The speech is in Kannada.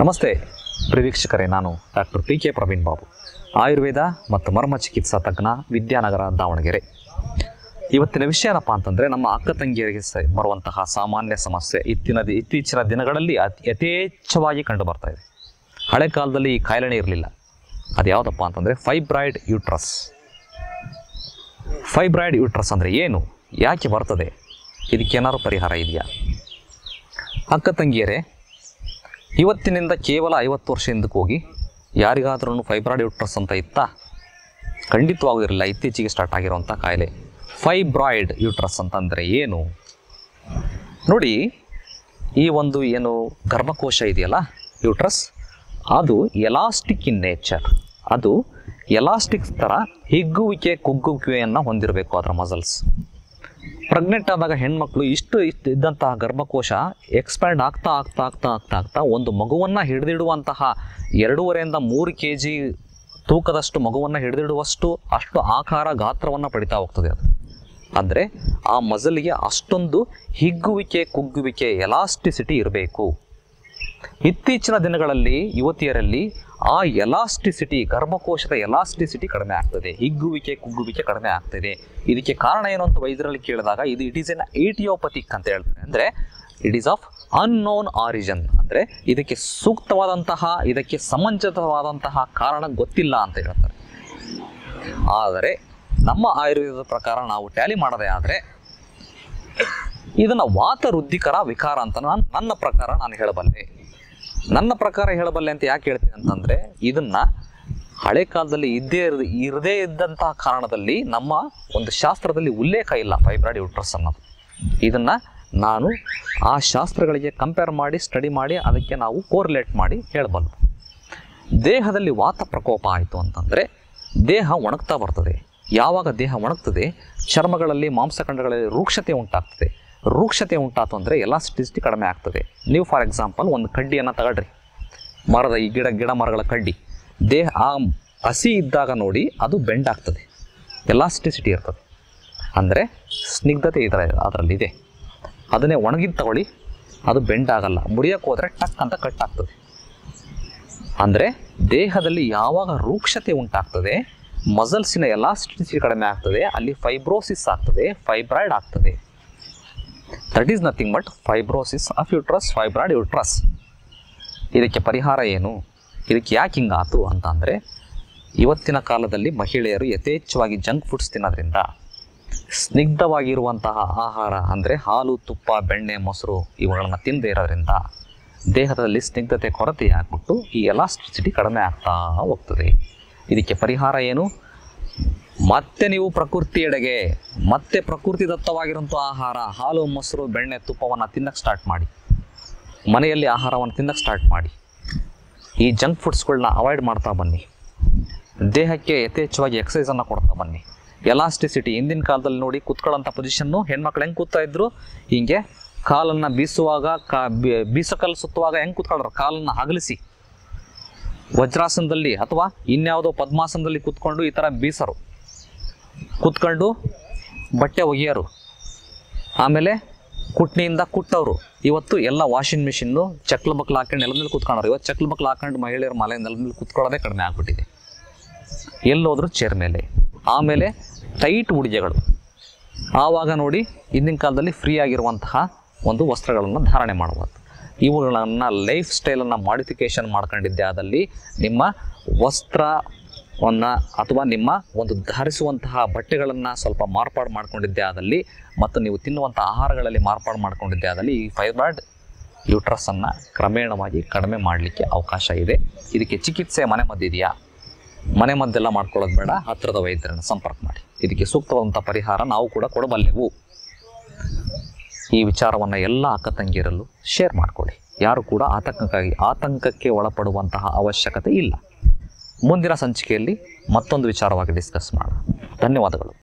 ನಮಸ್ತೆ ಪ್ರಿವೀಕ್ಷಕರೇ ನಾನು doctor P K Praveen Babu Ayurveda ಮತ್ತು ಮರ್ಮ ಚಿಕಿತ್ಸಾ ತಜ್ಞ ವಿದ್ಯಾನಗರ ದಾವಣಗೆರೆ ಇವತ್ತಿನ ವಿಷಯ ಏನಪ್ಪ ಅಂತಂದರೆ ನಮ್ಮ ಅಕ್ಕ ತಂಗಿಯರಿಗೆ ಸ ಬರುವಂತಹ ಸಾಮಾನ್ಯ ಸಮಸ್ಯೆ ಇತ್ತಿನ ಇತ್ತೀಚಿನ ದಿನಗಳಲ್ಲಿ ಅತಿ ಯಥೇಚ್ಛವಾಗಿ ಕಂಡು ಬರ್ತಾ ಇದೆ ಹಳೆ ಕಾಲದಲ್ಲಿ ಈ ಕಾಯಿಲೆನೇ ಇರಲಿಲ್ಲ ಅದು ಯಾವುದಪ್ಪ ಅಂತಂದರೆ ಫೈಬ್ರಾಯ್ಡ್ ಯೂಟ್ರಸ್ ಫೈಬ್ರಾಯ್ಡ್ ಯೂಟ್ರಸ್ ಅಂದರೆ ಏನು ಯಾಕೆ ಬರ್ತದೆ ಇದಕ್ಕೇನಾದ್ರು ಪರಿಹಾರ ಇದೆಯಾ ಅಕ್ಕ ತಂಗಿಯರೇ ಇವತ್ತಿನಿಂದ ಕೇವಲ ಐವತ್ತು ವರ್ಷ ಹಿಂದಕ್ಕೆ ಹೋಗಿ ಯಾರಿಗಾದ್ರೂ ಫೈಬ್ರಾಯ್ಡ್ ಯೂಟ್ರಸ್ ಅಂತ ಇತ್ತಾ ಖಂಡಿತವಾಗೂ ಇರಲಿಲ್ಲ ಇತ್ತೀಚೆಗೆ ಸ್ಟಾರ್ಟ್ ಆಗಿರುವಂಥ ಕಾಯಿಲೆ ಫೈಬ್ರಾಯ್ಡ್ ಯೂಟ್ರಸ್ ಅಂತಂದರೆ ಏನು ನೋಡಿ ಈ ಒಂದು ಏನು ಗರ್ಭಕೋಶ ಇದೆಯಲ್ಲ ಯೂಟ್ರಸ್ ಅದು ಎಲಾಸ್ಟಿಕ್ ಇನ್ ನೇಚರ್ ಅದು ಎಲಾಸ್ಟಿಕ್ ಥರ ಹಿಗ್ಗುವಿಕೆ ಕುಗ್ಗುವಿಕೆಯನ್ನು ಹೊಂದಿರಬೇಕು ಅದರ ಮಸಲ್ಸ್ ಪ್ರೆಗ್ನೆಂಟ್ ಆದಾಗ ಹೆಣ್ಮಕ್ಳು ಇಷ್ಟು ಇಷ್ಟು ಇದ್ದಂತಹ ಗರ್ಭಕೋಶ ಎಕ್ಸ್ಪ್ಯಾಂಡ್ ಆಗ್ತಾ ಆಗ್ತಾ ಆಗ್ತಾ ಆಗ್ತಾ ಆಗ್ತಾ ಒಂದು ಮಗುವನ್ನು ಹಿಡಿದಿಡುವಂತಹ ಎರಡೂವರೆಯಿಂದ ಮೂರು ಕೆ ಜಿ ತೂಕದಷ್ಟು ಮಗುವನ್ನು ಹಿಡಿದಿಡುವಷ್ಟು ಅಷ್ಟು ಆಕಾರ ಗಾತ್ರವನ್ನು ಪಡಿತಾ ಹೋಗ್ತದೆ ಅದು ಅಂದರೆ ಆ ಮಜಲಿಗೆ ಅಷ್ಟೊಂದು ಹಿಗ್ಗುವಿಕೆ ಕುಗ್ಗುವಿಕೆ ಎಲಾಸ್ಟಿಸಿಟಿ ಇರಬೇಕು ಇತ್ತೀಚಿನ ದಿನಗಳಲ್ಲಿ ಯುವತಿಯರಲ್ಲಿ ಆ ಎಲಾಸ್ಟಿಸಿಟಿ ಗರ್ಭಕೋಶದ ಎಲಾಸ್ಟಿಸಿಟಿ ಕಡಿಮೆ ಆಗ್ತದೆ ಹಿಗ್ಗುವಿಕೆ ಕುಗ್ಗುವಿಕೆ ಕಡಿಮೆ ಆಗ್ತದೆ ಇದಕ್ಕೆ ಕಾರಣ ಏನು ಅಂತ ವೈದ್ಯರಲ್ಲಿ ಕೇಳಿದಾಗ ಇದು ಇಟ್ ಈಸ್ ಎನ್ ಏಟಿಯೋಪತಿಕ್ ಅಂತ ಹೇಳ್ತಾರೆ ಅಂದರೆ it is of unknown origin ಅಂದರೆ ಇದಕ್ಕೆ ಸೂಕ್ತವಾದಂತಹ ಇದಕ್ಕೆ ಸಮಂಜಸವಾದಂತಹ ಕಾರಣ ಗೊತ್ತಿಲ್ಲ ಅಂತ ಹೇಳ್ತಾರೆ ಆದರೆ ನಮ್ಮ ಆಯುರ್ವೇದದ ಪ್ರಕಾರ ನಾವು ಟ್ಯಾಲಿ ಮಾಡದೆ ಆದರೆ ಇದನ್ನು ವಾತ ವೃದ್ಧಿಕರ ವಿಕಾರ ಅಂತ ನಾನು ನನ್ನ ಪ್ರಕಾರ ನಾನು ಹೇಳಬಲ್ಲೆ ನನ್ನ ಪ್ರಕಾರ ಹೇಳಬಲ್ಲೆ ಅಂತ ಯಾಕೆ ಹೇಳ್ತೀನಿ ಅಂತಂದರೆ ಇದನ್ನ ಹಳೆ ಕಾಲದಲ್ಲಿ ಇದ್ದೇ ಇರ್ ಇರದೇ ಇದ್ದಂತಹ ಕಾರಣದಲ್ಲಿ ನಮ್ಮ ಒಂದು ಶಾಸ್ತ್ರದಲ್ಲಿ ಉಲ್ಲೇಖ ಇಲ್ಲ ಫೈಬ್ರಾಯ್ಡ್ ಯೂಟ್ರಸ್ ಅನ್ನೋದು ಇದನ್ನು ನಾನು ಆ ಶಾಸ್ತ್ರಗಳಿಗೆ ಕಂಪೇರ್ ಮಾಡಿ ಸ್ಟಡಿ ಮಾಡಿ ಅದಕ್ಕೆ ನಾವು ಕೋರಿಲೇಟ್ ಮಾಡಿ ಹೇಳಬಲ್ಲೆ ದೇಹದಲ್ಲಿ ವಾತ ಪ್ರಕೋಪ ಆಯಿತು ಅಂತಂದರೆ ದೇಹ ಒಣಗ್ತಾ ಬರ್ತದೆ ಯಾವಾಗ ದೇಹ ಒಣಗ್ತದೆ ಚರ್ಮಗಳಲ್ಲಿ ಮಾಂಸಖಂಡಗಳಲ್ಲಿ ರೂಕ್ಷತೆ ಉಂಟಾಗ್ತದೆ ರೂಕ್ಷತೆ ಉಂಟಾತು ಅಂದರೆ ಎಲಾಸ್ಟಿಸಿಟಿ ಕಡಿಮೆ ಆಗ್ತದೆ ನೀವು ಫಾರ್ ಎಕ್ಸಾಂಪಲ್ ಒಂದು ಕಡ್ಡಿಯನ್ನು ತಗೊಳ್ರಿ ಮರದ ಈ ಗಿಡ ಗಿಡ ಮರಗಳ ಕಡ್ಡಿ ದೇಹ ಆ ಹಸಿ ಇದ್ದಾಗ ನೋಡಿ ಅದು ಬೆಂಡ್ ಆಗ್ತದೆ ಎಲಾಸ್ಟಿಸಿಟಿ ಇರ್ತದೆ ಅಂದರೆ ಸ್ನಿಗ್ಧತೆ ಇದರ ಅದರಲ್ಲಿದೆ ಅದನ್ನೇ ಒಣಗಿದ ತಗೊಳ್ಳಿ ಅದು ಬೆಂಡ್ ಆಗಲ್ಲ ಮುರಿಯೋಕ್ಕೆ ಹೋದರೆ ಟಕ್ ಅಂತ ಕಟ್ ಆಗ್ತದೆ ಅಂದರೆ ದೇಹದಲ್ಲಿ ಯಾವಾಗ ರೂಕ್ಷತೆ ಉಂಟಾಗ್ತದೆ ಮಸಲ್ಸಿನ ಎಲಾಸ್ಟಿಸಿಟಿ ಕಡಿಮೆ ಆಗ್ತದೆ ಅಲ್ಲಿ ಫೈಬ್ರೋಸಿಸ್ ಆಗ್ತದೆ ಫೈಬ್ರಾಯ್ಡ್ ಆಗ್ತದೆ that is nothing but fibrosis of uterus fibroid uterus ಇದಕ್ಕೆ ಪರಿಹಾರ ಏನು ಇದಕ್ಕೆ ಯಾಕೆ ಹಿಂಗಾತು ಅಂತ ಅಂದರೆ ಇವತ್ತಿನ ಕಾಲದಲ್ಲಿ ಮಹಿಳೆಯರು ಯಥೇಚ್ಛವಾಗಿ ಜಂಕ್ ಫುಡ್ಸ್ ತಿನ್ನೋದ್ರಿಂದ ಸ್ನಿಗ್ಧವಾಗಿರುವಂತಹ ಆಹಾರ ಅಂದರೆ ಹಾಲು ತುಪ್ಪ ಬೆಣ್ಣೆ ಮೊಸರು ಇವುಗಳನ್ನು ತಿನ್ನದೇ ಇರೋದ್ರಿಂದ ದೇಹದಲ್ಲಿ ಸ್ನಿಗ್ಧತೆ ಕೊರತೆಯಾಗ್ಬಿಟ್ಟು ಈ ಎಲಾಸ್ಟಿಸಿಟಿ ಕಡಿಮೆ ಆಗ್ತಾ ಹೋಗ್ತದೆ ಇದಕ್ಕೆ ಪರಿಹಾರ ಏನು ಮತ್ತೆ ನೀವು ಪ್ರಕೃತಿಯೆಡೆಗೆ ಮತ್ತೆ ಪ್ರಕೃತಿ ದತ್ತವಾಗಿರುವಂಥ ಆಹಾರ ಹಾಲು ಮೊಸರು ಬೆಣ್ಣೆ ತುಪ್ಪವನ್ನು ತಿನ್ನಕ್ಕೆ ಸ್ಟಾರ್ಟ್ ಮಾಡಿ ಮನೆಯಲ್ಲಿ ಆಹಾರವನ್ನು ತಿನ್ನಕ್ಕೆ ಸ್ಟಾರ್ಟ್ ಮಾಡಿ ಈ ಜಂಕ್ ಫುಡ್ಸ್ಗಳನ್ನ ಅವಾಯ್ಡ್ ಮಾಡ್ತಾ ಬನ್ನಿ ದೇಹಕ್ಕೆ ಯಥೇಚ್ಛವಾಗಿ ಎಕ್ಸಸೈಸನ್ನು ಕೊಡ್ತಾ ಬನ್ನಿ ಎಲಾಸ್ಟಿಸಿಟಿ ಹಿಂದಿನ ಕಾಲದಲ್ಲಿ ನೋಡಿ ಕುತ್ಕೊಳ್ಳೋಂಥ ಪೊಸಿಷನ್ನು ಹೆಣ್ಮಕ್ಳು ಹೆಂಗೆ ಕೂತಾ ಇದ್ರು ಹಿಂಗೆ ಕಾಲನ್ನು ಬೀಸುವಾಗ ಕಾ ಬೀ- ಬೀಸಕಲ್ಲು ಸುತ್ತುವಾಗ ಹೆಂಗೆ ಕೂತ್ಕೊಳ್ಳೋರು ಕಾಲನ್ನು ಅಗಲಿಸಿ ವಜ್ರಾಸನದಲ್ಲಿ ಅಥವಾ ಇನ್ಯಾವುದೋ ಪದ್ಮಾಸನದಲ್ಲಿ ಕೂತ್ಕೊಂಡು ಈ ಥರ ಬೀಸರು ಕೂತ್ಕೊಂಡು ಬಟ್ಟೆ ಒಗೆಯೋರು ಆಮೇಲೆ ಕುಟ್ನಿಯಿಂದ ಕುಟ್ಟವರು ಇವತ್ತು ಎಲ್ಲ ವಾಷಿಂಗ್ ಮಿಷಿನ್ನು ಚಕ್ಲ ಬಕ್ಲು ಹಾಕೊಂಡು ನೆಲದ ಮೇಲೆ ಕೂತ್ಕೊಂಡವ್ರು ಇವತ್ತು ಚಕ್ಲ ಬಕ್ಲು ಹಾಕೊಂಡು ಮಹಿಳೆಯರು ಮಲೆ ನೆಲದ ಮೇಲೆ ಕೂತ್ಕೊಳ್ಳೋದೇ ಕಡಿಮೆ ಆಗ್ಬಿಟ್ಟಿದೆ ಎಲ್ಲೋದ್ರು ಚೇರ್ ಮೇಲೆ ಆಮೇಲೆ ಟೈಟ್ ಉಡುಗೆಗಳು ಆವಾಗ ನೋಡಿ ಹಿಂದಿನ ಕಾಲದಲ್ಲಿ ಫ್ರೀ ಆಗಿರುವಂತಹ ಒಂದು ವಸ್ತ್ರಗಳನ್ನು ಧಾರಣೆ ಮಾಡಬಹುದು ಇವುಗಳನ್ನು ಲೈಫ್ ಸ್ಟೈಲನ್ನು ಮಾಡಿಫಿಕೇಶನ್ ಮಾಡ್ಕೊಂಡಿದ್ದೆ ಆದಲ್ಲಿ ನಿಮ್ಮ ವಸ್ತ್ರವನ್ನು ಅಥವಾ ನಿಮ್ಮ ಒಂದು ಧರಿಸುವಂತಹ ಬಟ್ಟೆಗಳನ್ನು ಸ್ವಲ್ಪ ಮಾರ್ಪಾಡು ಮಾಡ್ಕೊಂಡಿದ್ದೆ ಆದಲ್ಲಿ ಮತ್ತು ನೀವು ತಿನ್ನುವಂಥ ಆಹಾರಗಳಲ್ಲಿ ಮಾರ್ಪಾಡು ಮಾಡ್ಕೊಂಡಿದ್ದೆ ಆದಲ್ಲಿ ಈ ಫೈಬ್ರಾಯ್ಡ್ ಯೂಟ್ರಸನ್ನು ಕ್ರಮೇಣವಾಗಿ ಕಡಿಮೆ ಮಾಡಲಿಕ್ಕೆ ಅವಕಾಶ ಇದೆ ಇದಕ್ಕೆ ಚಿಕಿತ್ಸೆ ಮನೆ ಮದ್ದಿದೆಯಾ ಮನೆ ಮದ್ದೆಲ್ಲ ಮಾಡ್ಕೊಳ್ಳೋದು ಬೇಡ ಹತ್ತಿರದ ವೈದ್ಯರನ್ನು ಸಂಪರ್ಕ ಮಾಡಿ ಇದಕ್ಕೆ ಸೂಕ್ತವಾದಂಥ ಪರಿಹಾರ ನಾವು ಕೂಡ ಕೊಡಬಲ್ಲೆವು ಈ ವಿಚಾರವನ್ನು ಎಲ್ಲ ಅಕ್ಕ ತಂಗಿಯರಲ್ಲೂ ಶೇರ್ ಮಾಡಿಕೊಳ್ಳಿ ಯಾರು ಕೂಡ ಆತಂಕಕ್ಕಾಗಿ ಆತಂಕಕ್ಕೆ ಒಳಪಡುವಂತಹ ಅವಶ್ಯಕತೆ ಇಲ್ಲ ಮುಂದಿನ ಸಂಚಿಕೆಯಲ್ಲಿ ಮತ್ತೊಂದು ವಿಚಾರವಾಗಿ ಡಿಸ್ಕಸ್ ಮಾಡೋಣ ಧನ್ಯವಾದಗಳು